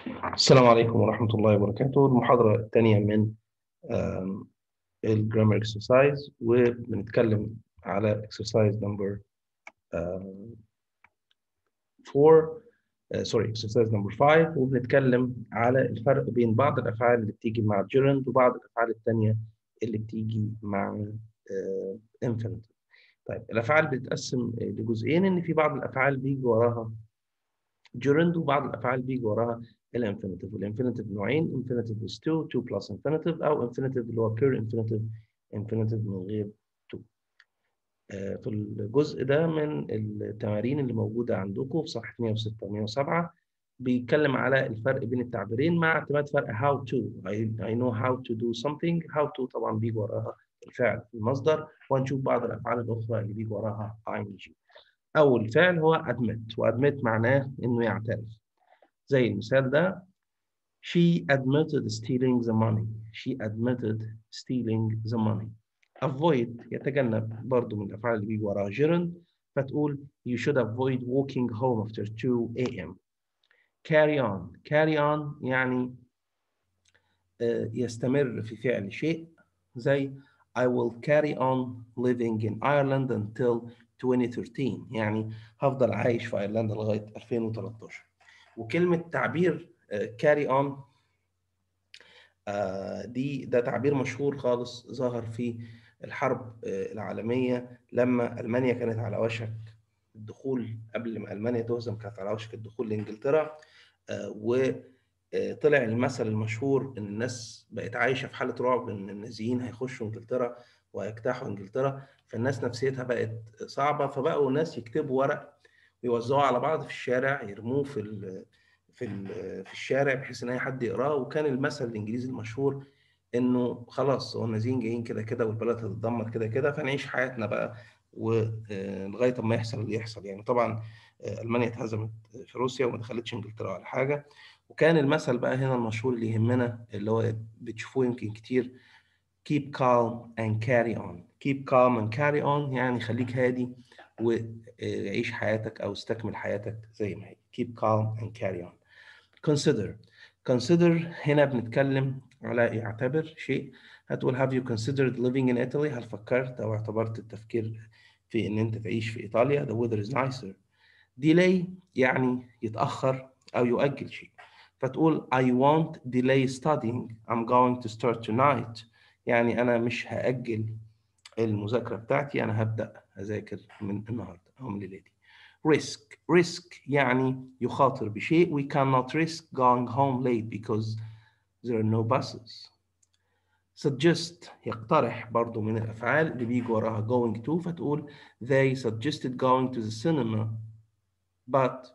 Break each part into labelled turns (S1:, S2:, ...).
S1: السلام عليكم ورحمة الله وبركاته المحاضرة الثانية من الجرامر اكسرسايز وبنتكلم على اكسرسايز نمبر 4 سوري اكسرسايز نمبر 5 وبنتكلم على الفرق بين بعض الافعال اللي بتيجي مع جيرند وبعض الافعال الثانية اللي بتيجي مع انفينيتيف طيب الافعال بتتقسم لجزئين ان في بعض الافعال بيجي وراها جيرند وبعض الافعال بيجي وراها الانفينيتيف والانفينيتيف نوعين انفينيتيف with 2 2 بلس انفينيتيف او انفينيتيف اللي هو pure انفينيتيف انفينيتيف من غير 2 آه في الجزء ده من التمارين اللي موجوده عندكم في صفحه 106 و 107 بيتكلم على الفرق بين التعبيرين مع اعتماد فرق how to I, I know how to do something how to طبعا بيجي وراها الفعل في المصدر وهنشوف بعض الافعال الاخرى اللي بيجي وراها ing اول فعل هو admit وadmit معناه انه يعترف زي المثال ده she admitted stealing the money she admitted stealing the money avoid يتجنب برضو من الافعال اللي بيجي وراها gerund فتقول you should avoid walking home after 2 a.m. carry on carry on يعني يستمر في فعل شيء زي I will carry on living in Ireland until 2013 يعني هفضل عايش في ايرلندا لغايه 2013 وكلمه تعبير carry on دي ده تعبير مشهور خالص ظهر في الحرب العالميه لما المانيا كانت على وشك الدخول قبل ما المانيا تهزم كانت على وشك الدخول لانجلترا وطلع المثل المشهور ان الناس بقت عايشه في حاله رعب ان النازيين هيخشوا انجلترا ويجتاحوا انجلترا فالناس نفسيتها بقت صعبه فبقوا الناس يكتبوا ورق ويوزعوه على بعض في الشارع يرموه في ال في ال في الشارع بحيث ان اي حد يقراه وكان المثل الانجليزي المشهور انه خلاص هو النازيين جايين كده كده والبلد هتتدمر كده كده فنعيش حياتنا بقى ولغايه ما يحصل اللي يحصل يعني طبعا المانيا اتهزمت في روسيا وما دخلتش انجلترا ولا حاجه وكان المثل بقى هنا المشهور اللي يهمنا اللي هو بتشوفوه يمكن كتير keep calm and carry on keep calm and carry on يعني خليك هادي وعيش حياتك او استكمل حياتك زي ما هي keep calm and carry on consider consider هنا بنتكلم على اعتبر شيء هتقول have you considered living in Italy هل فكرت او اعتبرت التفكير في ان انت تعيش في ايطاليا the weather is nicer delay يعني يتاخر او يؤجل شيء فتقول I won't delay studying I'm going to start tonight يعني انا مش هاجل المذاكره بتاعتي انا هبدا اذاكر من النهارده او من الليله risk risk يعني يخاطر بشيء we cannot risk going home late because there are no buses suggest يقترح برضو من الافعال اللي بيجي وراها going to فتقول they suggested going to the cinema but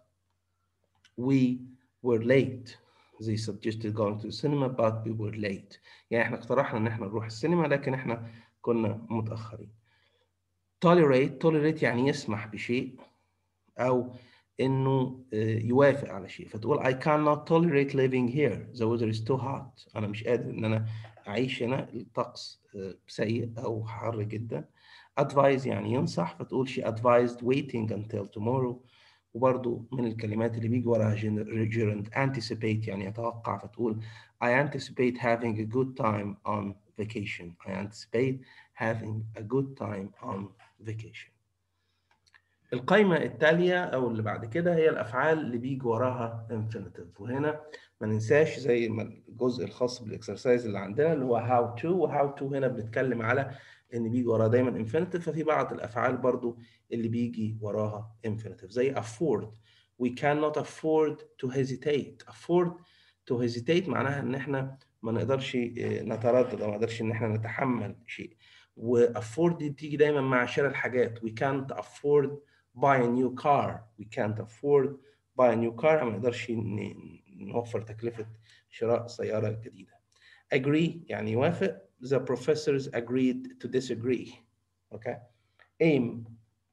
S1: we were late they suggested going to the cinema but we were late يعني احنا اقترحنا ان احنا نروح السينما لكن احنا كنا متاخرين tolerate tolerate يعني يسمح بشيء او انه يوافق على شيء فتقول I cannot tolerate living here the weather is too hot انا مش قادر ان انا اعيش هنا الطقس سيء او حر جدا advise يعني ينصح فتقول she advised waiting until tomorrow وبرضو من الكلمات اللي بيجي وراها gerund anticipate يعني يتوقع فتقول I anticipate having a good time on vacation I anticipate having a good time on vacation القائمة التالية أو اللي بعد كده هي الأفعال اللي بيجي وراها infinitive وهنا ما ننساش زي ما الجزء الخاص بالإكسرسايز اللي عندنا اللي هو how to و how to هنا بنتكلم على إن بيجي وراها دايما infinitive ففي بعض الأفعال برضو اللي بيجي وراها infinitive زي afford we cannot afford to hesitate afford to hesitate معناها إن إحنا ما نقدرش نتردد أو ما نقدرش إن إحنا نتحمل شيء و afford دي بتيجي دايما مع شراء الحاجات we can't afford buy a new car we can't afford buy a new car ما نقدرش نوفر تكلفة شراء سيارة جديدة agree يعني يوافق the professors agreed to disagree okay aim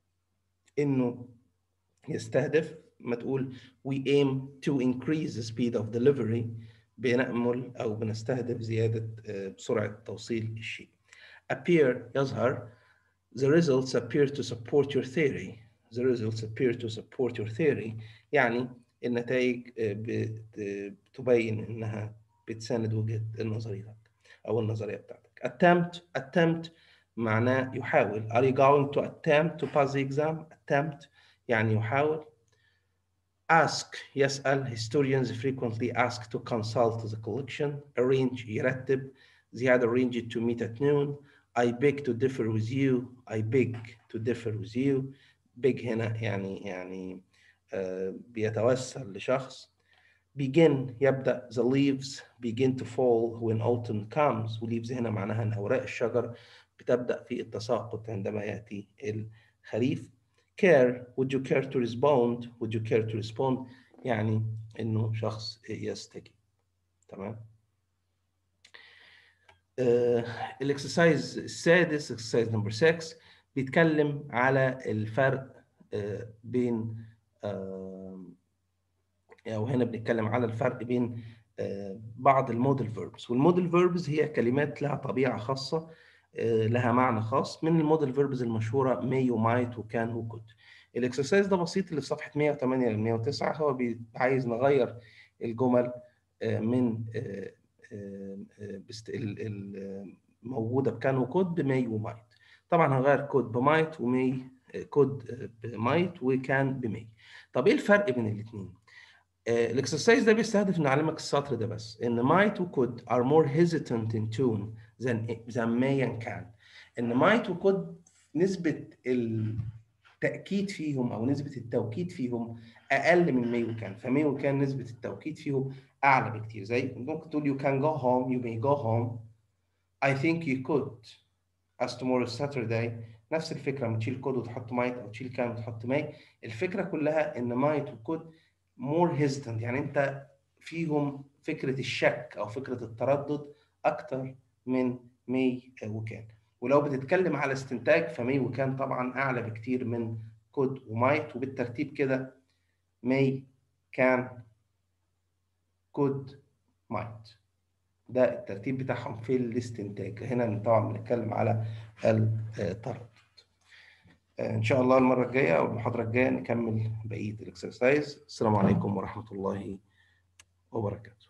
S1: إنه يستهدف ما تقول we aim to increase the speed of delivery بنأمل أو بنستهدف زيادة سرعة توصيل الشيء appear يظهر the results appear to support your theory the results appear to support your theory يعني النتائج بتبين انها بتساند وجهه نظريتك او النظريه بتاعتك attempt attempt معناه يحاول are you going to attempt to pass the exam attempt يعني يحاول ask يسأل historians frequently ask to consult the collection arrange يرتب زياد arrange to meet at noon I beg to differ with you I beg to differ with you beg هنا يعني يعني uh, بيتوسل لشخص begin يبدأ the leaves begin to fall when autumn comes leaves هنا معناها أن أوراق الشجر بتبدأ في التساقط عندما يأتي الخريف care would you care to respond would you care to respond يعني إنه شخص يستجيب تمام الاكسرسايز السادس اكسرسايز نمبر 6 بيتكلم على الفرق uh, بين uh, او هنا بنتكلم على الفرق بين بعض الموديل فيربس والموديل فيربس هي كلمات لها طبيعه خاصه لها معنى خاص من الموديل فيربس المشهوره may ومايت وكان وكود الاكسرسايز ده بسيط اللي في صفحه 108 ل 109 هو عايز نغير الجمل من الموجوده بكان وكود بماي ومايت طبعا هغير كود بمايت ومي كود بمايت وكان بمي طب ايه الفرق بين الاثنين الاكسرسايز ده بيستهدف انه يعلمك السطر ده بس ان might و could are more hesitant in tune than than may and can ان might و could نسبة التأكيد فيهم أو نسبة التوكيد فيهم أقل من may و can فمay و can نسبة التوكيد فيهم أعلى بكتير زي ممكن تقول you can go home you may go home I think you could as tomorrow is Saturday نفس الفكرة لما تشيل كود وتحط might أو تشيل can وتحط may الفكرة كلها إن might و could more hesitant يعني انت فيهم فكره الشك او فكره التردد اكتر من مي وكان ولو بتتكلم على استنتاج فمي وكان طبعا اعلى بكتير من كود ومايت وبالترتيب كده مي كان كود مايت ده الترتيب بتاعهم في الاستنتاج هنا طبعا بنتكلم على التردد ان شاء الله المره الجايه او المحاضره الجايه نكمل بقيه الاكسرسايز السلام عليكم ورحمه الله وبركاته